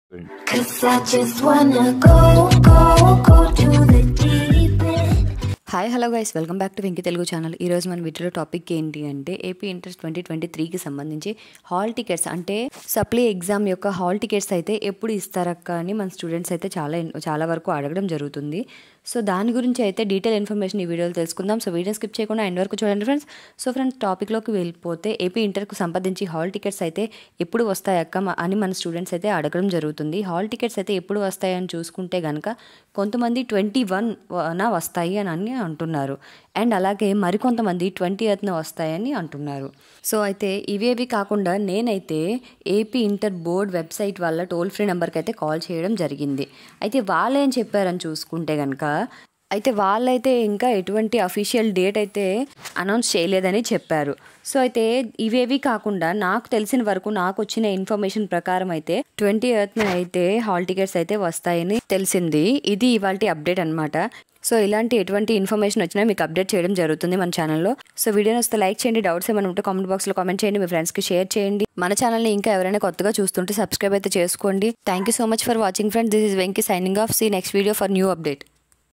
Cause I just wanna go, go, go to the deep end. Hi hello guys welcome back to Venki Telugu channel ఈరోజు మన వీడియోలో topic ఏంటి అంటే AP inter twenty twenty త్రీకి సంబంధించి hall tickets అంటే supply exam యొక్క హాల్ టికెట్స్ అయితే ఎప్పుడు ఇస్తారక్క అని మన స్టూడెంట్స్ అయితే చాలా చాలా వరకు అడగడం జరుగుతుంది సో దాని గురించి అయితే డీటెయిల్ ఇన్ఫర్మేషన్ ఈ వీడియోలో తెలుసుకుందాం సో వీడియో స్కిప్ చేయకుండా ఎండ్ వరకు చూడండి ఫ్రెండ్స్ సో ఫ్రెండ్స్ టాపిక్లోకి వెళ్ళిపోతే ఏపీ ఇంటర్కు సంబంధించి హాల్ టికెట్స్ అయితే ఎప్పుడు వస్తాయి అక్క మ- అని మన స్టూడెంట్స్ అయితే అడగడం జరుగుతుంది హాల్ టికెట్స్ అయితే ఎప్పుడు వస్తాయని చూసుకుంటే కనుక కొంతమంది ట్వంటీ వన్ వస్తాయి అని అని అంటున్నారు అండ్ అలాగే మరికొంతమంది ట్వంటీ ఎయిత్న వస్తాయని అంటున్నారు సో అయితే ఇవేవి కాకుండా నేనైతే ఏపీ ఇంటర్ బోర్డ్ వెబ్సైట్ వాళ్ళ టోల్ ఫ్రీ నెంబర్కి అయితే కాల్ చేయడం జరిగింది అయితే వాళ్ళు ఏం చెప్పారని చూసుకుంటే కనుక అయితే వాళ్ళైతే ఇంకా ఎటువంటి అఫీషియల్ డేట్ అయితే అనౌన్స్ చేయలేదని చెప్పారు సో అయితే ఇవేవి కాకుండా నాకు తెలిసిన వరకు నాకు వచ్చిన ఇన్ఫర్మేషన్ ప్రకారం అయితే ట్వంటీ ఎయిత్న అయితే హాల్ టికెట్స్ అయితే వస్తాయని తెలిసింది ఇది ఇవాళ అప్డేట్ అన్నమాట సో ఇలాంటి ఎటువంటి ఇన్ఫర్మేషన్ వచ్చినా మీకు అప్డేట్ చేయడం జరుగుతుంది మన ఛానల్లో సో వీడియోని వస్తే లైక్ చేయండి డౌట్స్ ఏమైనా ఉంటే కామెంట్ బాక్స్లో కామెంట్ చేయండి మీ ఫ్రెండ్స్కి షేర్ చేయండి మన ఛానల్ని ఇంకా ఎవరైనా కొత్తగా చూస్తుంటే సబ్స్క్రైబ్ అయితే చేసుకోండి thank you so much for watching friends this is Venki signing off see next video for new update